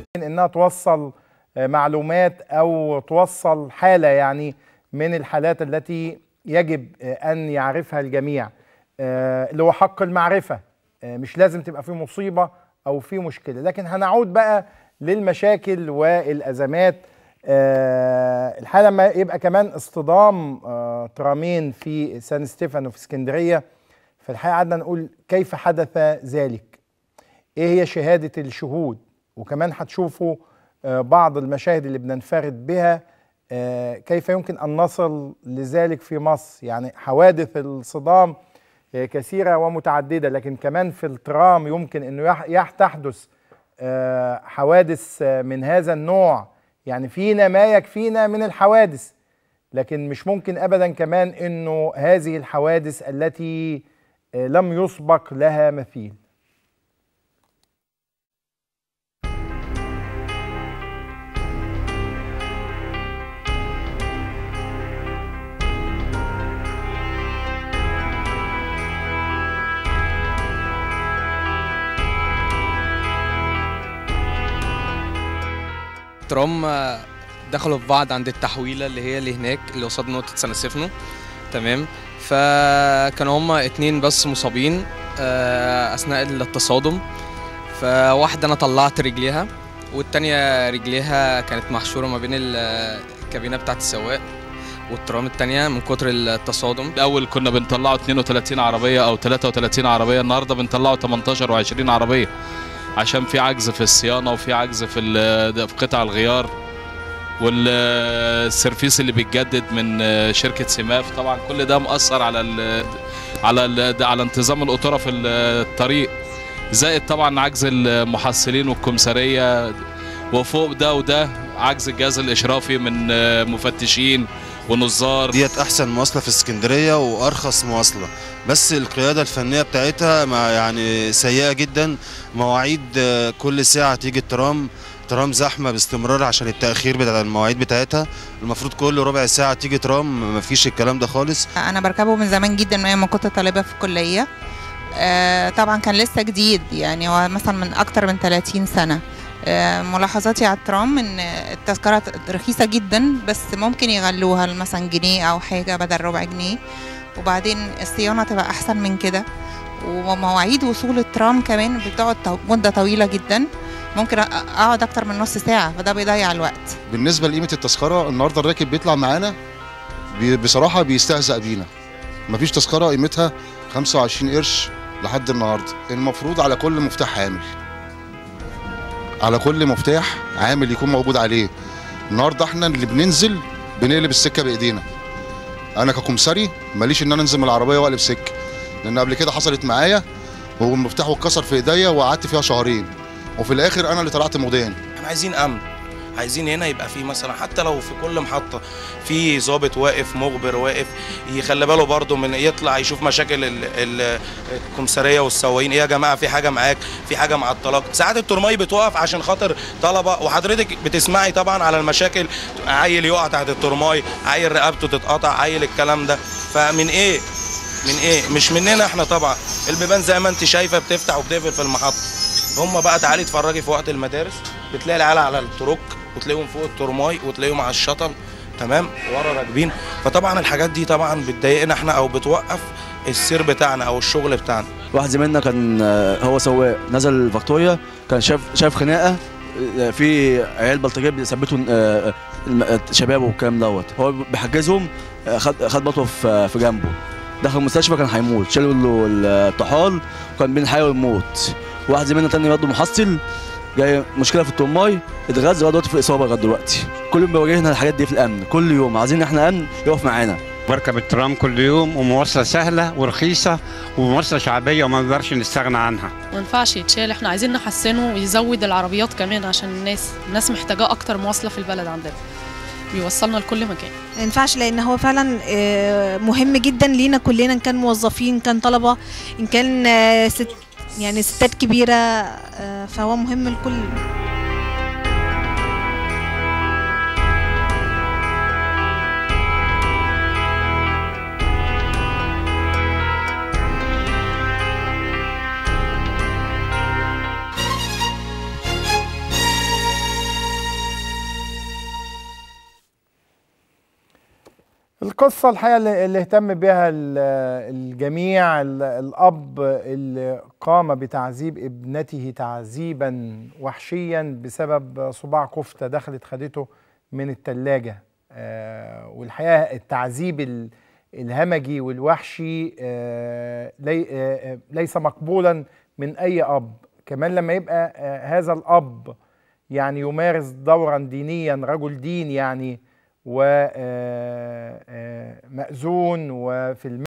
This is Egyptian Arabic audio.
انها توصل معلومات او توصل حاله يعني من الحالات التي يجب ان يعرفها الجميع اللي هو حق المعرفه مش لازم تبقى في مصيبه او في مشكله لكن هنعود بقى للمشاكل والازمات الحاله لما يبقى كمان اصطدام ترامين في سان ستيفانو في اسكندريه فالحقيقه قعدنا نقول كيف حدث ذلك ايه هي شهاده الشهود وكمان هتشوفوا بعض المشاهد اللي بننفرد بها كيف يمكن ان نصل لذلك في مصر يعني حوادث الصدام كثيره ومتعدده لكن كمان في الترام يمكن انه تحدث حوادث من هذا النوع يعني فينا ما يكفينا من الحوادث لكن مش ممكن ابدا كمان انه هذه الحوادث التي لم يسبق لها مثيل ترام دخلوا في بعض عند التحويله اللي هي اللي هناك اللي قصاد نقطه سان ستيفانو تمام فكانوا هما اتنين بس مصابين اثناء التصادم فواحده انا طلعت رجليها والتانية رجليها كانت محشوره ما بين الكابينه بتاعت السواق والترام التانية من كتر التصادم الاول كنا بنطلعوا 32 عربيه او 33 عربيه النهارده بنطلعوا 18 و20 عربيه عشان في عجز في الصيانه وفي عجز في في قطع الغيار والسيرفيس اللي بيتجدد من شركه سماف طبعا كل ده مؤثر على ال على ال على انتظام القطوره في الطريق زائد طبعا عجز المحصلين والكمساريه وفوق ده وده عجز الجهاز الاشرافي من مفتشين ونظار ديت احسن مواصله في اسكندريه وارخص مواصله بس القياده الفنيه بتاعتها ما يعني سيئه جدا مواعيد كل ساعه تيجي الترام ترام زحمه باستمرار عشان التاخير بتاع المواعيد بتاعتها المفروض كل ربع ساعه تيجي ترام مفيش الكلام ده خالص انا بركبه من زمان جدا من ايام ما كنت طالبه في الكليه آه طبعا كان لسه جديد يعني هو مثلا من اكتر من 30 سنه آه ملاحظاتي على الترام ان التذكره رخيصه جدا بس ممكن يغلوها مثلا جنيه او حاجه بدل ربع جنيه وبعدين الصيانه تبقى احسن من كده ومواعيد وصول الترام كمان بتقعد مده طويله جدا ممكن اقعد اكتر من نص ساعه فده بيضيع الوقت بالنسبه لقيمه التذكره النهارده الراكب بيطلع معانا بصراحه بيستهزأ بينا مفيش تذكره قيمتها 25 قرش لحد النهارده المفروض على كل مفتاح عامل على كل مفتاح عامل يكون موجود عليه النهارده احنا اللي بننزل بنقلب السكه بايدينا انا ككمساري ماليش ان انا انزل من العربيه واقلب سكه لان قبل كده حصلت معايا والمفتاح اتكسر في ايديا وقعدت فيها شهرين وفي الاخر انا اللي طلعت مدان احنا عايزين امن عايزين هنا يبقى في مثلا حتى لو في كل محطه في ضابط واقف مخبر واقف يخلي باله برضه من يطلع يشوف مشاكل ال- ال- الكمساريه والسواقين ايه يا جماعه في حاجه معاك في حاجه مع الطلاق ساعات الترماي بتوقف عشان خاطر طلبه وحضرتك بتسمعي طبعا على المشاكل عيل يقع تحت الترماي عيل عيل رقبته تتقطع عيل الكلام ده فمن ايه من ايه مش مننا احنا طبعا البيبان زي ما انت شايفه بتفتح وبتقفل في المحطه هم بقى تعالي اتفرجي في وقت المدارس بتلاقي العيال على التروك وتلاقيهم فوق الترماي وتلاقيهم على الشطل تمام ورا راكبين فطبعا الحاجات دي طبعا بتضايقنا احنا او بتوقف السير بتاعنا او الشغل بتاعنا واحد زميلنا كان آه، هو سواق نزل فيكتوريا كان شاف شاف خناقه آه، في عيال بلطجيه بيثبتوا آه، الم- شباب والكلام دوت هو بيحجزهم آه، خد خد بطوه في في جنبه دخل المستشفى كان هيموت شالوا له الطحال وكان بين الحياه والموت واحد زميلنا تاني برضه محصل جاي مشكله في الطماي اتغذى لغايه دلوقتي في الاصابه لغايه دلوقتي كل يوم بيواجهنا الحاجات دي في الامن كل يوم عايزين احنا امن يقف معانا بركب الترام كل يوم ومواصلة سهلة ورخيصة ومواصلة شعبية وما نقدرش نستغنى عنها ما ينفعش يتشال احنا عايزين نحسنه ويزود العربيات كمان عشان الناس الناس محتاجاه اكتر مواصله في البلد عندنا بيوصلنا لكل مكان ما ينفعش لان هو فعلا آه، مهم جدا لينا كلنا ان كان موظفين ان كان طلبه ان كان آه، ست يعني ستات كبيره آه، فهو مهم لكل القصة الحقيقة اللي اللي اهتم بها ال- الجميع ال- الأب اللي قام بتعذيب ابنته تعذيبا وحشيا بسبب صباع كفتة دخلت خدته من التلاجة آه، والحقيقة التعذيب ال- الهمجي والوحشي آه، لي- آه، آه، ليس مقبولا من أي أب كمان لما يبقى آه، هذا الأب يعني يمارس دورا دينيا رجل دين يعني ومأذون وفي الم